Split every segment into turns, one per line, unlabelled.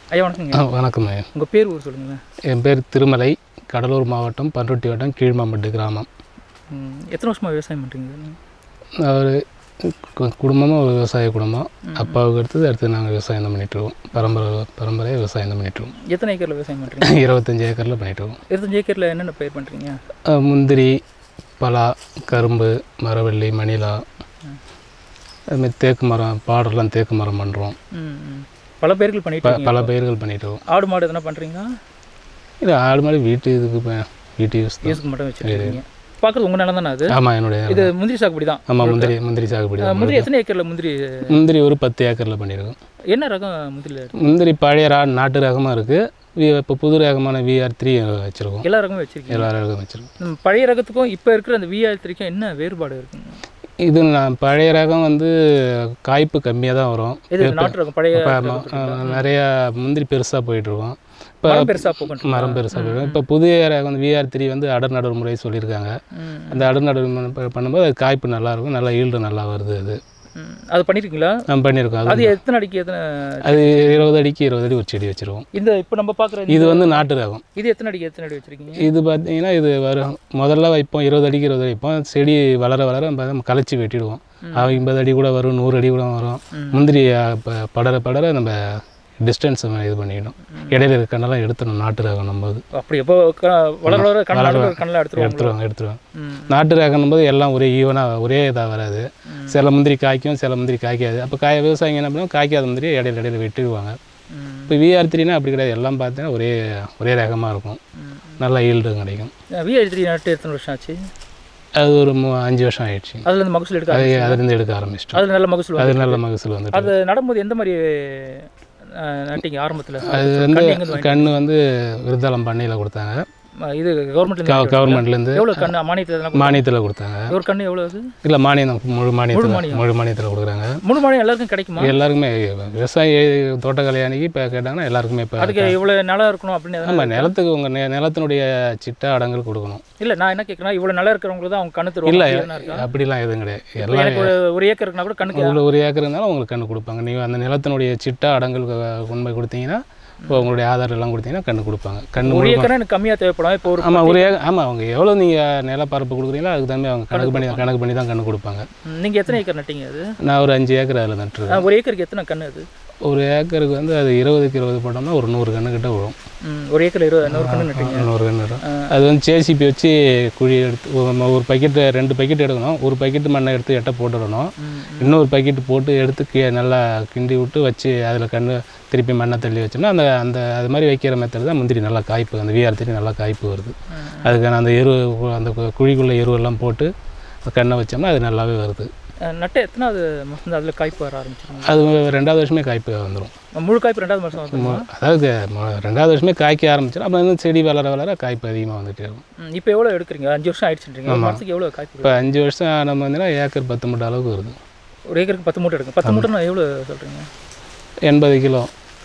ஐயா வணக்கங்க
ஆ வணக்கம் ஐயா
உங்கள் பேர் ஊர் சொல்லுங்களேன்
என் பேர் திருமலை கடலூர் மாவட்டம் பண்ருட்டி வட்டம் கீழ்மாம்பட்டு கிராமம்
ம், எத்தனை வருஷமாக விவசாயம் பண்ணுறீங்க
ஒரு கு- குடும்பமும் ஒரு விவசாய குடும்பம் அப்பாவுக்கு அடுத்தது அடுத்து நாங்கள் விவசாயம் தான் பண்ணிகிட்ருக்கோம் பரம்பரை பரம்பரையாக விவசாயம் தான் பண்ணிகிட்ருக்கோம்
எத்தனை ஏக்கரில் விவசாயம் பண்ணுறீங்க
இருபத்தஞ்சி ஏக்கரில் பண்ணிகிட்ருக்கோம்
இருபத்தஞ்சு ஏக்கரில் என்னென்ன பயிர் பண்ணுறீங்க
முந்திரி பலா கரும்பு மரவள்ளி மணிலா அதுமாதிரி தேக்கு மரம் பாடலாம் தேக்கு மரம் பண்ணுறோம்
ம் ம். பல பயிர்கள் பண்ணிட்டு
ப
இருக்கீங்க.
பல பயிர்கள் பண்ணிகிட்ருக்கோம்
ஆடு மாடு எதனா பண்ணுறீங்களா
இது ஆடு மாடு வீட்டு இதுக்கு ப- வீட்டு யூஸ் தான்
யூஸ்க்கு மட்டும் வச்சுருக்கீங்க பார்க்குறது உங்கள் நிலம் தானே அது
ஆமாம் என்னுடைய
இது முந்திரி சாகுபடி தான்
ஆமாம் முந்திரி முந்திரி சாகுபடி
அஹ்,
தான்.
முந்திரி எத்தனை ஏக்கரில் முந்திரி
முந்திரி ஒரு பத்து ஏக்கரில் பண்ணியிருக்கோம்
என்ன ரகம் முந்திரியில்
முந்திரி பழைய ரா நாட்டு ரகமாக இருக்குது இப்போ புது ரகமான விஆர் த்ரீ வச்சுருக்கோம்
எல்லா ரகமும் வச்சுருக்கீங்க
எல்லா ரகம் வச்சுருக்கோம்
ம், பழைய ரகத்துக்கும் இப்போ இருக்கிற அந்த விஆயிரத்திற்கும் என்ன வேறுபாடு இருக்குங்க
இது நான் பழைய ரகம் வந்து காய்ப்பு கம்மியாக தான் வரும்
இது நாட்டு ரகம் பழைய
இப்போ
ரகம்
நிறையா முந்திரி பெருசாக போயிட்டுருக்கோம் இப்போ
மரம் பெருசாக போகணும்
மரம் பெருசாக போயிடும் இப்போ புதிய ரகம் வந்து விஆர் த்ரீ வந்து அடர் நடுவு முறை சொல்லியிருக்காங்க
ம்
அந்த அடர் நடுவு முறை பண்ணும்போது அது காய்ப்பு நல்லா இருக்கும் நல்லா ஈல்டு நல்லா வருது அது
ம். அது பண்ணியிருக்கீங்களா
நம்ம பண்ணியிருக்கோம் அது
அது எத்தனை அடிக்கு எத்தனை
அது இருபது அடிக்கு இருபது அடி ஒரு செடி வச்சுருக்கோம்
இந்த இப்போ நம்ம பார்க்குற
இது வந்து நாட்டு ரகம்
இது எத்தனை அடிக்கு எத்தனை அடி வச்சிருக்கீங்க
இது பார்த்தீங்கன்னா இது வரும் முதல்ல வைப்போம் இருபது அடிக்கு இருபது அடி வைப்போம் செடி வளர வளர நம்ம நம்ம களைச்சி வெட்டிடுவோம் ஐம்பது அடி கூட வரும் நூறு அடி கூட வரும் முந்திரி அஹ், ப- படர படர நம்ம டிஸ்டன்ஸ் இது பண்ணிக்கணும் இடையில இருக்க கண்ணெல்லாம் எடுத்துடணும் நாட்டு ரகம் நம்ம இது
அப்படி எப்போ க- வளர வளர கண்ணாடி கண்ணில் எடுத்துருவாங்க
எடுத்துருவாங்க எடுத்துருவாங்க
ம்
நாட்டு ரகம் போது எல்லாம் ஒரே ஈவனாக ஒரே இதாக வராது சில முந்திரி காய்க்கும் சில முந்திரி காய்க்காது அப்போ காய விவசாயிங்க என்ன பண்ணுவோம் காய்க்காத முந்திரி இடையில இடையில வெட்டிடுவாங்க
ம்
இப்போ விஆர் த்ரீனா அப்படி கிடையாது எல்லாம் பார்த்தீங்கன்னா ஒரே ஒரே ரகமாக இருக்கும் நல்லா ஈல்டு கிடைக்கும்
விஐ த்ரீ நட்டு எத்தனை வருஷம் ஆச்சு
அது ஒரு மூ அஞ்சு வருஷம் ஆயிடுச்சு
அதுல இருந்து மகசூல் எடுக்க
அது
ஆரம்பிச்சு.
அதுலேருந்து எடுக்க ஆரம்பிச்சிட்டோம்
அதுல நல்ல மகசூல்
அது
வந்து
நல்ல மகசூல் வந்துட்டு
அது நடும்போது எந்த மாதிரி அஹ், நட்டீங்க ஆரம்பத்துல
அது வந்து
கண்ணு எங்க இருந்து
கண்ணு வந்து விருத்தாளம் பண்ணையில் கொடுத்தாங்க
வாங்கி- இது கவர்மெண்ட்ல
கவர்மெண்ட்லேருந்து
எவ்வளவு கண்ணு மானியத்தில் எதனா
மானியத்தில் கொடுத்தாங்க
ஒரு கண்ணு எவ்வளவு அது
இல்லை மானியம் தான், முழு மானியத்தில்
மானியம்.
முழு மானியத்தில் கொடுக்குறாங்க
முழு மானியம் எல்லாருக்கும் கிடைக்குமா
எல்லாருக்குமே விவசாயி தோட்டக்கலை அன்னைக்கு இப்போ கேட்டாங்கன்னா எல்லாருக்குமே இப்போ
அதுக்கு இவ்வளவு நிலம் இருக்கணும் அப்படின்னு எதனா
ஆமாம் நிலத்துக்கு உங்கள் நெ நிலத்தினுடைய சிட்டா அடங்கல் கொடுக்கணும்
இல்ல நான் என்ன கேட்கறேன் இவ்வளவு நிலம் இருக்கிறவங்களுக்கு தான் அவங்க கண்ணு தருவாங்க
இல்லை
அப்படி எதனா இருக்கா?
அப்படிலாம் எதுவும் கிடையாது
இப்ப
எல்லாம்
எனக்கு ஒரு ஒரு ஏக்கர் இருக்குன்னா கூட கண்ணுக்கு
உங்களை ஒரு ஏக்கர் இருந்தாலும் உங்களுக்கு கண்ணு கொடுப்பாங்க நீங்கள் அந்த நிலத்தினுடைய சிட்டா அடங்கல் உண்மை கொடுத்தீங்கன்னா இப்போ உங்களுடைய ஆதார் எல்லாம் கொடுத்தீங்கன்னா கண்ணு கொடுப்பாங்க கண்ணு
ஒரு ஏக்கர் எனக்கு கம்மியா தேவைப்படும் இப்போ ஒரு
ஆமாம் ஒரு ஏக்கர் ஆமாம் அவங்க எவ்வளோ நீங்கள் நிலப்பரப்பு கொடுக்குறீங்களோ அதுக்கு தகுந்த அவங்க கணக்கு பண்ணி கணக்கு பண்ணி தான் கண்ணு கொடுப்பாங்க
ம், நீங்க எத்தனை ஏக்கர் நட்டீங்க அது
நான் ஒரு அஞ்சு ஏக்கர் அதில் நட்டுருக்கேன்
அஹ், ஒரு ஏக்கருக்கு எத்தனை கண்ணு அது
ஒரு ஏக்கருக்கு வந்து அது இருபதுக்கு இருபது போட்டோம்னா ஒரு நூறு கண்ணு கிட்ட விழும்
ம், ஒரு ஏக்கர் இருபது நூறு கண்ணு நட்டீங்க
நூறு கண்ணு வரும் அது வந்து ஜேசிபி வச்சு குழி எடுத்து ஒரு- ஒரு பக்கெட்டு ரெண்டு பக்கெட் எடுக்கணும் ஒரு பக்கெட்டு மண்ணை எடுத்து எட்ட போட்டுடணும்
ம்,
இன்னொரு பக்கெட்டு போட்டு எடுத்து கீ நல்லா கிண்டி விட்டு வச்சு அதில் கண்ணு திருப்பி மண்ணை தள்ளி வச்சோம்னா அந்த அந்த அது மாதிரி வைக்கிற மெத்தட் தான் முந்திரி நல்லா காய்ப்பு அந்த விஆர் திரி நல்லா காய்ப்பு வருது அதுக்கான அந்த எரு அந்த கு- குழிக்குள்ள எருவெல்லாம் போட்டு கண்ணை வச்சோம்னா அது நல்லாவே வருது
அஹ், நட்ட எத்தனாவது மாதம் அதுல காய்ப்பு வர ஆரம்பிச்சிருங்க
அது ரெண்டாவது வருஷமே காய்ப்பு வந்துடும்
முழு காய்ப்பு ரெண்டாவது மாதம் வந்துருமா
அதாவது மொ- ரெண்டாவது வருஷமே காய்க்க ஆரம்பிச்சிடும் அப்புறம் வந்து செடி வளர வளர காய்ப்பு அதிகமாக வந்துட்டே இருக்கும்
ம், இப்போ எவ்வளோ எடுக்கிறீங்க அஞ்சு வருஷம் ஆயிடுச்சுன்றீங்க ஒரு மாதத்துக்கு எவ்வளோ காய்ப்பு
இப்போ அஞ்சு வருஷம் நம்ம வந்தீங்கன்னா ஏக்கர் பத்து மூட்டை அளவுக்கு வருது
ஒரு ஏக்கருக்கு பத்து மூட்டை எடுக்கும் பத்து மூட்டைனா எவ்வளோ சொல்கிறீங்க
எண்பது கிலோ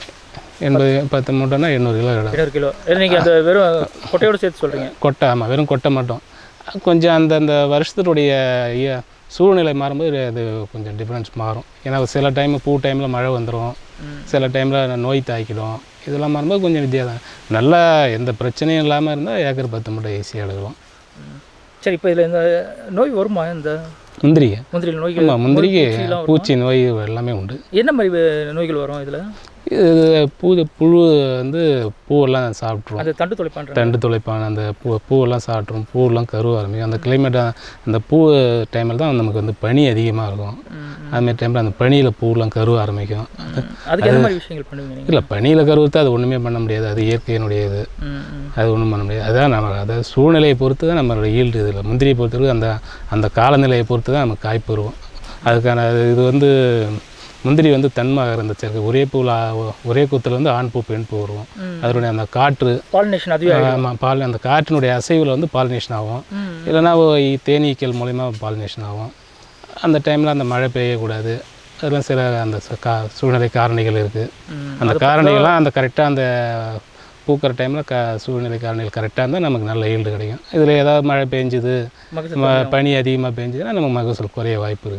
எண்பது பத்து மூட்டைனா எண்ணூறு கிலோ இடம்
இருபது கிலோ நீங்கள் அந்த வெறும் கொட்டையோட சேர்த்து சொல்கிறீங்க
கொட்டை ஆமாம் வெறும் கொட்டை மட்டும் கொஞ்சம் அந்த அந்த வருஷத்தினுடைய இய- சூழ்நிலை மாறும்போது அது கொஞ்சம் டிஃப்ரென்ஸ் மாறும் ஏன்னா சில டைம் பூ டைமில் மழை வந்துடும் சில டைமில் நோய் தாக்கிடும் இதெல்லாம் மாறும்போது கொஞ்சம் வித்தியாசம் நல்லா எந்த பிரச்சனையும் இல்லாமல் இருந்தால் ஏக்கர் பத்து மூட்டை ஈஸியாக எடுக்கலாம்
சரி இப்போ இதில் இந்த நோய் வருமா இந்த
முந்திரிங்க
முந்திரி நோய்கள்
ஆமாம் முந்திரிக்கு
பூச்சிலாம் வருமா?
பூச்சி நோய் எல்லாமே உண்டு
என்ன மாதிரி வே- நோய்கள் வரும் இதில்
இது பூ புழு வந்து பூவெல்லாம் சாப்பிட்ரும்
அந்த தண்டு தொலைப்பான்ற
தண்டு துளைப்பான் அந்த பூ பூவெல்லாம் சாப்பிட்ரும் பூவெல்லாம் கருவ ஆரம்பிக்கும் அந்த கிளைமேட் அந்த பூ டைமில் தான் நமக்கு வந்து பனி அதிகமாக இருக்கும் அதுமாரி டைமில் அந்த பனியில் பூவெல்லாம் கருவ ஆரம்பிக்கும்
அதுக்கு எந்த மாதிரி விஷயங்கள் பண்ணுவீங்க நீங்கள்
இல்லை பனியில் கருவத்தை அது ஒன்றுமே பண்ண முடியாது அது இயற்கையினுடைய இது அது ஒன்றும் பண்ண முடியாது அதான் நம்ம அதாவது சூழ்நிலையை பொறுத்து தான் நம்மளோட ஈல்டு இதில் முந்திரியை பொறுத்தவரைக்கும் அந்த அந்த காலநிலையை பொறுத்து தான் நமக்கு காய்ப்பு வரும் அதுக்கான இது வந்து முந்திரி வந்து தன்மாக இருந்துச்சு இருக்கு ஒரே பூவில் ஒரே குத்தில் வந்து ஆண் பூ பெண் பூ வரும்
ம்.
அதனுடைய அந்த காற்று
பாலினேஷன் அதுவே ஆயிடும்.
ஆமாம் பால் அந்த காற்றினுடைய அசைவில் வந்து பாலினேஷன் ஆகும்
ம்.
இல்லைன்னா ஒ- தேனீக்கள் மூலிமா பாலினேஷன் ஆகும் அந்த டைமில் அந்த மழை பெய்யக்கூடாது அதெல்லாம் சில அந்த ச- கா சூழ்நிலை காரணிகள் இருக்குது
ம்.
அந்த காரணிகள்லாம் அந்த கரெக்டாக அந்த பூக்கிற டைமில் க சூழ்நிலை காரணிகள் கரெக்டாக இருந்தால் நமக்கு நல்ல ஈல்டு கிடைக்கும் இதில் ஏதாவது மழை பெஞ்சுது
மகசூல்
ம- பனி அதிகமாக பெஞ்சுதுன்னா நமக்கு மகசூல் குறைய வாய்ப்பு இருக்குது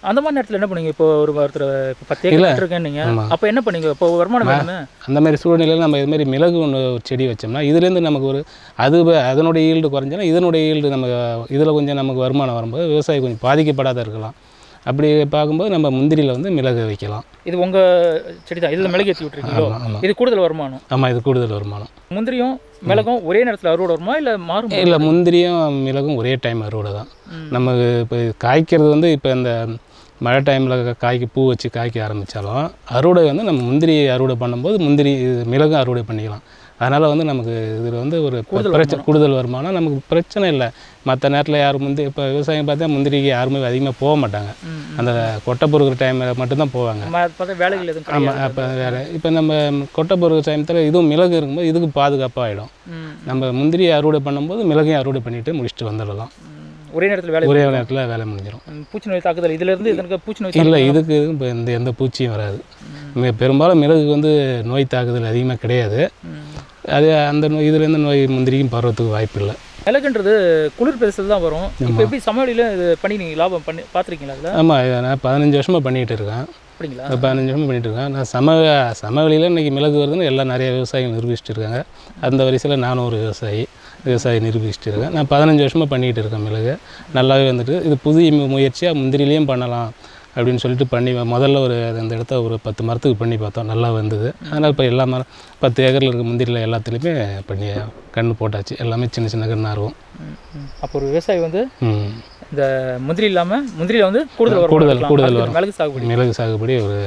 அந்த மாதிரி நேரத்தில் என்ன பண்ணுவீங்க இப்போ ஒரு ஒருத்தர் இப்போ பத்து
இல்ல.
ஏக்கர் இருக்கேன்னீங்க
ஆமா.
அப்போ என்ன பண்ணீங்க இப்போ வருமானம் வேணுமே
அந்த மாதிரி சூழ்நிலையில் நம்ம இது மாதிரி மிளகு ஒன்று ஒரு செடி வச்சோம்னா இதுலேருந்து நமக்கு ஒரு அது வ- அதனுடைய ஈல்டு குறைஞ்சனா இதனுடைய ஈல்டு நம்ம இதில் கொஞ்சம் நமக்கு வருமானம் வரும்போது விவசாயி கொஞ்சம் பாதிக்கப்படாத இருக்கலாம் அப்படி பார்க்கும்போது நம்ம முந்திரியில் வந்து மிளகு வைக்கலாம்
இது உங்க செடி தான் இதில் மிளகு ஏற்றி விட்டுருக்கீங்களோ
ஆமாம் ஆமாம்
இது கூடுதல் வருமானம்
ஆமாம் இது கூடுதல் வருமானம்
முந்திரியும் மிளகும் ஒரே நேரத்தில் அறுவடை வருமா இல்லை மாறும்
இல்லை முந்திரியும் மிளகும் ஒரே டைம் அறுவடை தான்
ம்.
நமக்கு இப்போ காய்க்கிறது வந்து இப்போ இந்த மழை டைமில் காய்க்கு பூ வச்சு காய்க்க ஆரம்பித்தாலும் அறுவடை வந்து நம்ம முந்திரி அறுவடை பண்ணும்போது முந்திரி இது மிளகும் அறுவடை பண்ணிக்கலாம் அதனால் வந்து நமக்கு இதில் வந்து ஒரு
கூடுதல்
பிரச்சனை கூடுதல் வருமானம் நமக்கு பிரச்சனை இல்லை மற்ற நேரத்தில் யாரும் முந்தி இப்போ விவசாயம் பார்த்தா முந்திரிக்கு யாருமே அதிகமாக போக மாட்டாங்க
ம்,
அந்த கொட்டை பொறுக்கிற டைமில் மட்டும்தான் போவாங்க
நம்ம அதை பார்த்தா வேலைகள் எதுவும்
ஆமாம்
கிடையாது
அப்போ வேறு இப்போ நம்ம கொட்டை பொறுக்கிற டைமத்தில் இதுவும் மிளகு இருக்கும்போது இதுக்கு பாதுகாப்பாக ஆகிடும்
ம்,
நம்ம முந்திரி அறுவடை பண்ணும்போது மிளகையும் அறுவடை பண்ணிவிட்டு முடிச்சுட்டு வந்துடலாம்
ம். ஒரே நேரத்தில் வேலை
ஒரே நேரத்தில் வேலை முடிஞ்சிடும்
ம், பூச்சி நோய் தாக்குதல் இதுல இருந்து இதற்கு பூச்சி நோய்
இல்லை இதுக்கு இப்போ இந்த எந்த பூச்சியும் வராது மி- பெரும்பாலும் மிளகுக்கு வந்து நோய் தாக்குதல் அதிகமாக கிடையாது
ம்.
அது அந்த நோய் இதுலேருந்து நோய் முந்திரிக்கும் பரவத்துக்கு வாய்ப்பு இல்லை
மிளகுன்றது குளிர் பிரதேசத்தில் தான் வரும் இப்போ எப்படி சமையலில் இது பண்ணி நீங்கள் லாபம் பண்ணி பார்த்துருக்கீங்களா அதில்
ஆமாம் இதை நான் பதினஞ்சு வருஷமாக பண்ணிகிட்டு இருக்கேன்
அப்படிங்களா
ஒரு பதினஞ்சு வருஷமாக பண்ணிகிட்டு இருக்கேன் நான் சம சமவெளியில் இன்றைக்கி மிளகு வருதுன்னு எல்லாம் நிறைய விவசாயிகள் நிரூபிச்சிட்டு இருக்காங்க அந்த வரிசையில் நானும் ஒரு விவசாயி விவசாயி நிரூபிச்சிட்டு இருக்கேன் நான் பதினஞ்சு வருஷமாக பண்ணிகிட்டு இருக்கேன் மிளகு நல்லாவே வந்துட்டு இது புதிய மு- முயற்சியாக முந்திரிலையும் பண்ணலாம் அப்படின்னு சொல்லிட்டு பண்ணி முதல்ல ஒரு அந்த இடத்த ஒரு பத்து மரத்துக்கு பண்ணி பார்த்தோம் நல்லா வந்தது அதனால் இப்போ எல்லா மரம் பத்து ஏக்கரில் இருக்க முந்திரியில் எல்லாத்துலேயுமே பண்ணி கன்று போட்டாச்சு எல்லாமே சின்ன சின்ன கண்ணாக இருக்கும்
ம், ம். அப்போ ஒரு விவசாயி வந்து
ம்.
இந்த முந்திரி இல்லாமல் முந்திரியில் வந்து கூடுதல் வரும்
கூடுதல் கூடுதல் வரும்
மிளகு சாகுபடி
மிளகு சாகுபடி ஒரு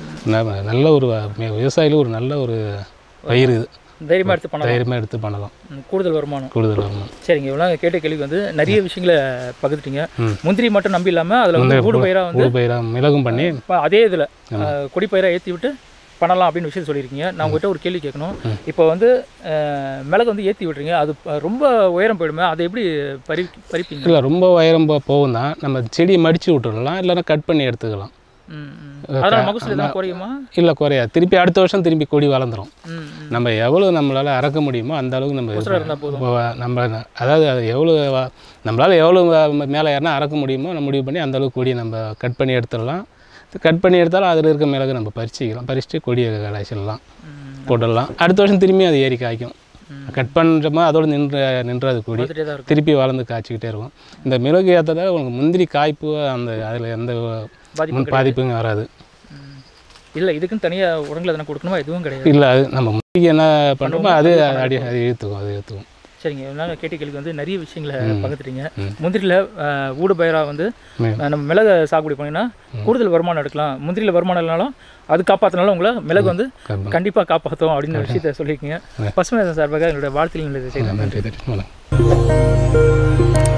ந- நல்ல ஒரு வ- விவசாயிகளுக்கு ஒரு நல்ல ஒரு பயிர் இது
தைரியமாக எடுத்து பண்ணலாம்
தைரியமாக எடுத்து பண்ணலாம்
ம், கூடுதல் வருமானம்
கூடுதல் வருமானம்
சரிங்க இவ்வளோ கேட்ட கேள்வி வந்து நிறைய விஷயங்களை பகிர்ந்துட்டீங்க
ம்.
முந்திரி மட்டும் நம்பி இல்லாமல் அதில் வந்து கூடு பயிராக வந்து
ஊடு பயிராக மிளகும் பண்ணி
இப்போ அதே இதில் கொடி பயிராக ஏற்றி விட்டு பண்ணலாம் அப்படின்னு விஷயம் சொல்லியிருக்கீங்க நான் உங்ககிட்ட ஒரு கேள்வி கேட்கணும் இப்போ வந்து அஹ், மிளகு வந்து ஏற்றி விட்றீங்க அது ப- ரொம்ப உயரம் போயிடுமே அதை எப்படி பறி பறிப்பீங்க
இல்லை ரொம்ப உயரம் போ- போகும் தான் நம்ம செடியை மடித்து விட்டுடலாம் இல்லைன்னா கட் பண்ணி எடுத்துக்கலாம்
ம் ம். அதனால மகசூல் எதாவது குறையுமா
இல்லை குறையாது திருப்பி அடுத்த வருஷம் திருப்பி கொடி வளர்ந்துரும்
ம் ம்.
நம்ம எவ்வளோ நம்மளால் அறக்க முடியுமோ அந்த அளவுக்கு நம்ம இது
உசுரா இருந்தா போதும்.
வ- நம்ம அதாவது அது எவ்வளோ வ- நம்மளால் எவ்வளோ வ- மேலே ஏறினா அறக்க முடியுமோ நம்ம முடிவு பண்ணி அந்த அளவுக்கு கொடியை நம்ம கட் பண்ணி எடுத்துடலாம் கட் பண்ணி எடுத்தாலும் அதில் இருக்க மிளகு நம்ம பறிச்சிக்கலாம் பறிச்சுட்டு கொடியை கலாய்ச்சிடலாம்
ம்.
போட்டுடலாம் அடுத்த வருஷம் திரும்பி அது ஏறி காய்க்கும் கட் பண்ணுறோமோ அதோட நின்று நின்றாது கொடி
வந்துட்டே தான் இருக்கும்
திருப்பி வளர்ந்து காய்ச்சிக்கிட்டே இருக்கும் இந்த மிளகு ஏற்றதால உங்களுக்கு முந்திரி காய்ப்பு அந்த அதில் எந்த
பாதிப்பு
முன் பாதிப்பும் வராது
ம். இல்லை இதுக்குன்னு தனியாக உரங்கள் எதனா கொடுக்கணுமா எதுவும் கிடையாது
இல்லை அது நம்ம முந்திரிக்கு என்ன பண்ணுறோமோ அது அடி அது இழுத்துக்கும் அது இழுத்துக்கும்
சரிங்க நான் கேட்ட கேள்விக்கு வந்து நிறைய விஷயங்களை பகிர்ந்துட்டீங்க
ம்.
முந்திரியில் ஊடு பயிராக வந்து
ம்.
அஹ், நம்ம மிளகு சாகுபடி பண்ணிங்கன்னா கூடுதல் வருமானம் எடுக்கலாம் முந்திரியில் வருமானம் இல்லைனாலும் அது காப்பாற்றினாலும் உங்களை மிளகு வந்து
கண்டிப்பா.
கண்டிப்பாக காப்பாற்றும் அப்படின்னு விஷயத்த சொல்லியிருக்கீங்க பசுமை சார்பாக எங்களுடைய வாழ்த்துக்கள் செய்யலாம்
நன்றி நன்றி வணக்கம்